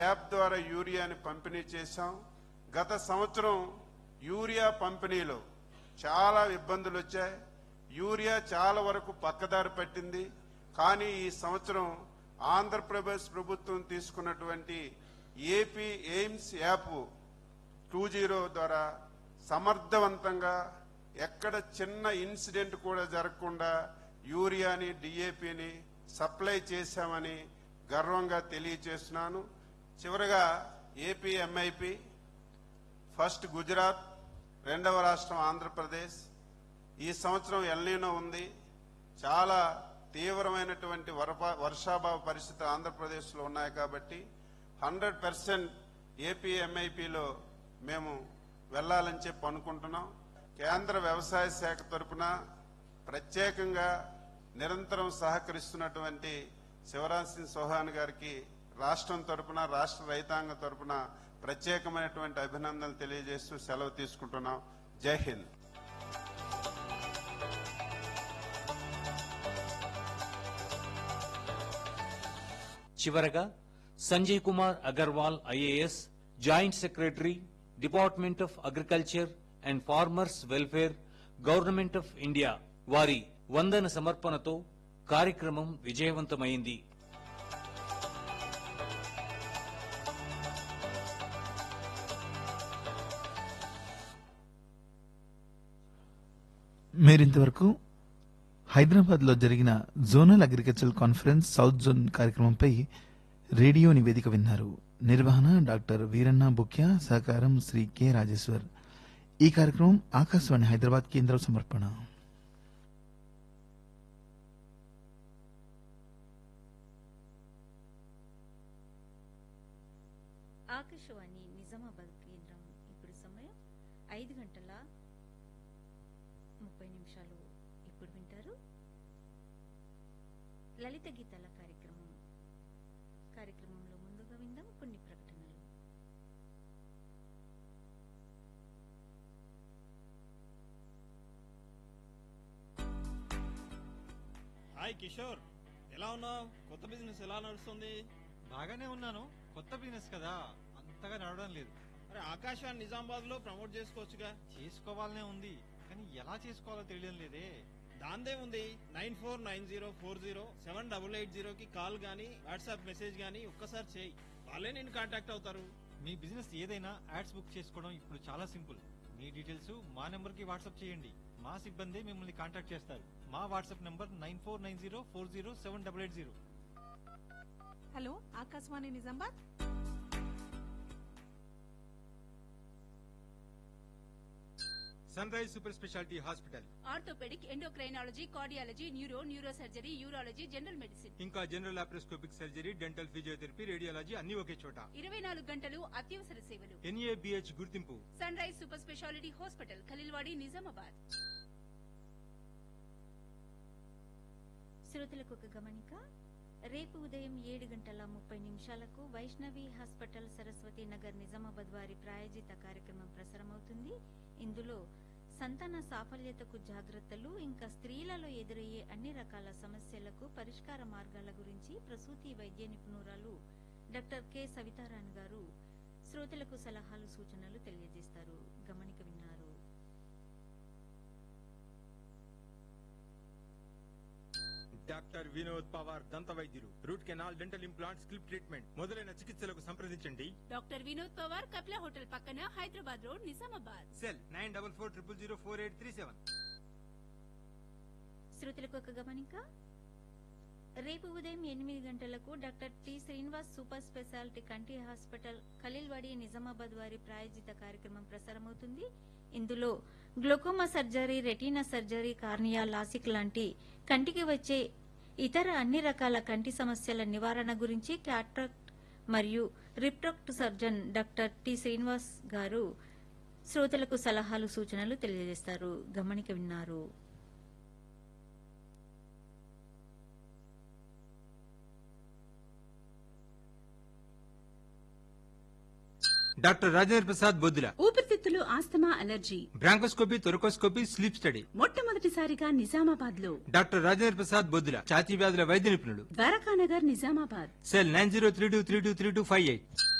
app ద్వారా యూరియాని పంపిణీ చేశాం గత సంవత్సరం యూరియా పంపిణీలో చాలా ఇబ్బందులు వచ్చాయి యూరియా చాలా వరకు పక్కదారి పట్టింది కానీ ఈ సంవత్సరం ఆంధ్రప్రదేశ్ ప్రభుత్వం తీసుకున్నటువంటి AP AIMS app two zero ద్వారా సమర్థవంతంగా ఎక్కడ చిన్న ఇన్సిడెంట్ కూడా జరగకుండా యూరియాని డిఏపిని సప్లై చేశామని గర్వంగా తెలియచేస్తున్నాను చివరగా ఏపీ ఎంఐపి ఫస్ట్ గుజరాత్ రెండవ రాష్ట్రం ఆంధ్రప్రదేశ్ ఈ సంవత్సరం ఎల్నీనో ఉంది చాలా తీవ్రమైనటువంటి వరప- వర్షాభావ పరిస్థితులు ఆంధ్రప్రదేశ్లో ఉన్నాయి కాబట్టి హండ్రెడ్ పర్సెంట్ ఏపీ ఎంఐపిలో మేము వెళ్లాలని చెప్పి అనుకుంటున్నాం కేంద్ర వ్యవసాయ శాఖ తరపున ప్రత్యేకంగా నిరంతరం సహకరిస్తున్నటువంటి శివరాజ్ సింగ్ చౌహాన్ గారికి రాష్ట్రం తరపున రాష్ట్ర రైతాంగం తరపున ప్రత్యేకమైనటువంటి అభినందనలు తెలియజేస్తూ సెలవు తీసుకుంటున్నాం జై హింద్ చివరగా Sanjay Kumar Agarwal IAS joint secretary department of agriculture and farmers welfare government of India వారి వందన సమర్పణతో కార్యక్రమం విజయవంతమైంది మీరింతవరకు హైదరాబాద్ లో జరిగిన zonal agriculture conference south zone కార్యక్రమంపై రేడియో నివేదిక విన్నారు నిర్వహణ డాక్టర్ వీరన్న బుక్యా సహకారం శ్రీ కె రాజేశ్వర్ ఈ కార్యక్రమం ఆకాశవాణి హైదరాబాద్ కేంద్రం సమర్పణ ఆకాశవాణి నిజామాబాద్ కేంద్రం ఇప్పుడు సమయం ఐదు గంటల ముప్పై నిమిషాలు ఇప్పుడు వింటారు లలిత గీతాల కార్యక్రమం కార్యక్రమంలో ముందుగా విందాం కొన్ని ప్రకటనలు హాయ్ కిషోర్ ఎలా ఉన్నావు కొత్త బిజినెస్ ఎలా నడుస్తుంది బాగానే ఉన్నాను కొత్త బిజినెస్ కదా అంతగా నడవడం లేదు అరే ఆకాశాన్ని నిజామాబాద్ లో ప్రమోట్ చేసుకోవచ్చుగా చేసుకోవాలనే ఉంది కానీ ఎలా చేసుకోవాలో తెలియడం లేదే దాందే ఉంది nine four nine zero four zero seven double eight zero కి కాల్ గానీ వాట్సాప్ మెసేజ్ గానీ ఒక్కసారి చేయి వాళ్ళే నేను కాంటాక్ట్ అవుతారు మీ బిజినెస్ ఏదైనా యాడ్స్ బుక్ చేసుకోవడం ఇప్పుడు చాలా సింపుల్ మీ డీటెయిల్స్ మా నెంబర్ కి వాట్సాప్ చేయండి మా సిబ్బంది మిమ్మల్ని కాంటాక్ట్ చేస్తారు మా WhatsApp number nine four nine zero four zero seven double eight zero hello Akashvani Nizamabad sunrise super speciality hospital orthopaedic endocrinology cardiology neuro neurosurgery urology general medicine ఇంకా general laparoscopic surgery dental physiotherapy radiology అన్ని ఒకే చోట ఇరవై నాలుగు గంటలు అత్యవసర సేవలు NABH గుర్తింపు sunrise super speciality hospital Khaleelwadi Nizamabad శ్రోతలకు ఒక గమనిక రేపు ఉదయం ఏడు గంటల ముప్పై నిమిషాలకు వైష్ణవి హాస్పిటల్ సరస్వతి నగర్ నిజామాబాద్ వారి ప్రాయోజిత కార్యక్రమం ప్రసారమవుతుంది ఇందులో సంతాన సాఫల్యతకు జాగ్రత్తలు ఇంకా స్త్రీలలో ఎదురయ్యే అన్ని రకాల సమస్యలకు పరిష్కార మార్గాల గురించి ప్రసూతి వైద్య నిపుణురాలు డాక్టర్ కె సవితారాణి గారు శ్రోతలకు సలహాలు సూచనలు తెలియజేస్తారు గమనిక విన్నారు డాక్టర్ వినోద్ పవార్ దంత వైద్యులు రూట్ కెనాల్ డెంటల్ ఇంప్లాంట్ స్కిల్ప్ ట్రీట్మెంట్ మొదలైన చికిత్సలకు సంప్రదించండి డాక్టర్ వినోద్ పవార్ కపిల హోటల్ పక్కన Hyderabad road Nizamabad cell nine double four triple zero four eight three seven శ్రోతలకు ఒక గమనిక రేపు ఉదయం ఎనిమిది గంటలకు doctor T Srinivas super speciality కంటి హాస్పిటల్ ఖలీల్వాడి నిజామాబాద్ వారి ప్రాయోజిత కార్యక్రమం ప్రసారమవుతుంది ఇందులో glaucoma surgery retina surgery cornea LASIK లాంటి కంటికి వచ్చే ఇతర అన్ని రకాల కంటి సమస్యల నివారణ గురించి క్యాట్రాక్ట్ మరియు refract surgeon doctor T Srinivas garu శ్రోతలకు సలహాలు సూచనలు తెలియజేస్తారు గమనిక విన్నారు డాక్టర్ రాజేంద్ర ప్రసాద్ బొద్దుల ఊపిరితిత్తుల ఊపిరితిత్తులు asthma allergy bronchoscopy thoracoscopy sleep study మొట్టమొదటిసారిగా నిజామాబాద్ లో డాక్టర్ రాజేంద్ర ప్రసాద్ బొద్దుల ఛాతీ వ్యాధుల వైద్య నిపుణులు Dwarakanagar Nizamabad cell nine zero three two three two three two five eight